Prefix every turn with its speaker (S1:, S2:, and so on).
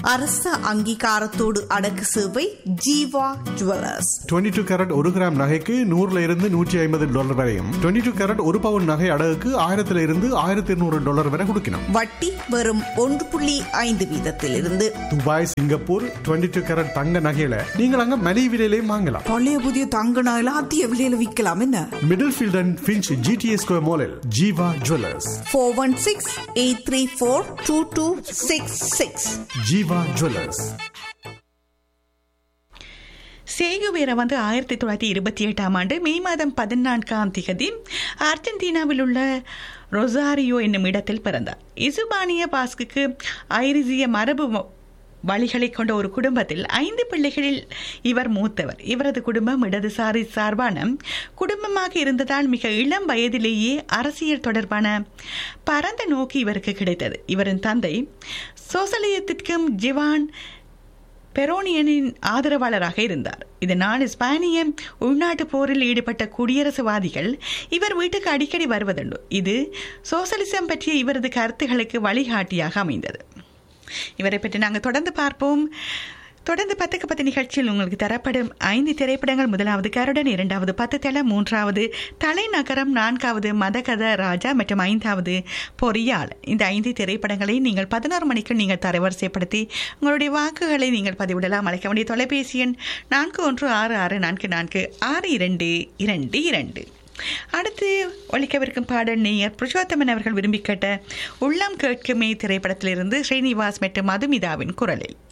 S1: அரச அங்கீகாரத்தோடு அடக்கு சேவை ஜீவா ஜுவல்லர்ஸ்
S2: 22 டூ கேரட் ஒரு கிராம் நகைக்கு நூறுல இருந்து நூற்றி ஐம்பது டாலர் வரையும் 22 டூ கேரட் ஒரு பவுன் நகை அடகுக்கு ஆயிரத்துல இருந்து ஆயிரத்தி இருநூறு டாலர் வரை கொடுக்கணும்
S1: வட்டி வெறும் ஒன்று புள்ளி ஐந்து வீதத்திலிருந்து
S2: துபாய் சிங்கப்பூர் 22 டூ கேரட் தங்க நகையில நீங்கள் அங்க மலிவு விலையிலையும் வாங்கலாம்
S3: பழைய புதிய தங்க நகையில அதிக விலையில விற்கலாம் என்ன
S2: Middlefield and Finch GTA square மாலில் Jeeva jewellers
S1: four one six eight three four two two six six
S2: Jeeva jewellers
S4: Che Guevara வந்து ஆயிரத்தி தொள்ளாயிரத்தி இருபத்தி எட்டாம் ஆண்டு மே மாதம் பதினான்காம் திகதி அர்ஜென்டினாவில் உள்ள ரொசாரியோ என்னும் இடத்தில் பிறந்தார் இசுபானிய பாஸ்குக்கு ஐரிசிய மரபு வ- வழிகளை கொண்ட ஒரு குடும்பத்தில் ஐந்து பிள்ளைகளில் இவர் மூத்தவர் இவரது குடும்பம் இடதுசாரி சார்பான குடும்பமாக இருந்ததால் மிக இளம் வயதிலேயே அரசியல் தொடர்பான பரந்த நோக்கு இவருக்கு கிடைத்தது இவரின் தந்தை சோசலியத்திற்கும் ஜிவான் பெரோனியனின் ஆதரவாளராக இருந்தார் இதனால் ஸ்பானிய உள்நாட்டு போரில் ஈடுபட்ட குடியரசுவாதிகள் இவர் வீட்டுக்கு அடிக்கடி வருவதுண்டு இது சோசலிசம் பற்றிய இவரது கருத்துகளுக்கு வழிகாட்டியாக அமைந்தது இவரை பற்றி நாங்கள் தொடர்ந்து பார்ப்போம் தொடர்ந்து பத்துக்கு பத்து நிகழ்ச்சியில் உங்களுக்கு தரப்படும் ஐந்து திரைப்படங்கள் முதலாவது கருடன் இரண்டாவது பத்து தள மூன்றாவது தலைநகரம் நான்காவது மதகத ராஜா மற்றும் ஐந்தாவது பொறியாள் இந்த ஐந்து திரைப்படங்களை நீங்கள் பதினோரு மணிக்கு நீங்கள் தரவரிசைப்படுத்தி உங்களுடைய வாக்குகளை நீங்கள் பதிவிடலாம் அழைக்க வேண்டிய தொலைபேசி எண் நான்கு ஒன்று ஆறு ஆறு நான்கு நான்கு ஆறு இரண்டு இரண்டு இரண்டு அடுத்து ஒழிக்கவிருக்கும் பாடல் நேயர் புருஷோத்தமன் அவர்கள் விரும்பி கேட்ட உள்ளம் கேட்குமே திரைப்படத்திலிருந்து ஸ்ரீனிவாஸ் மற்றும் மதுமிதாவின் குரலில்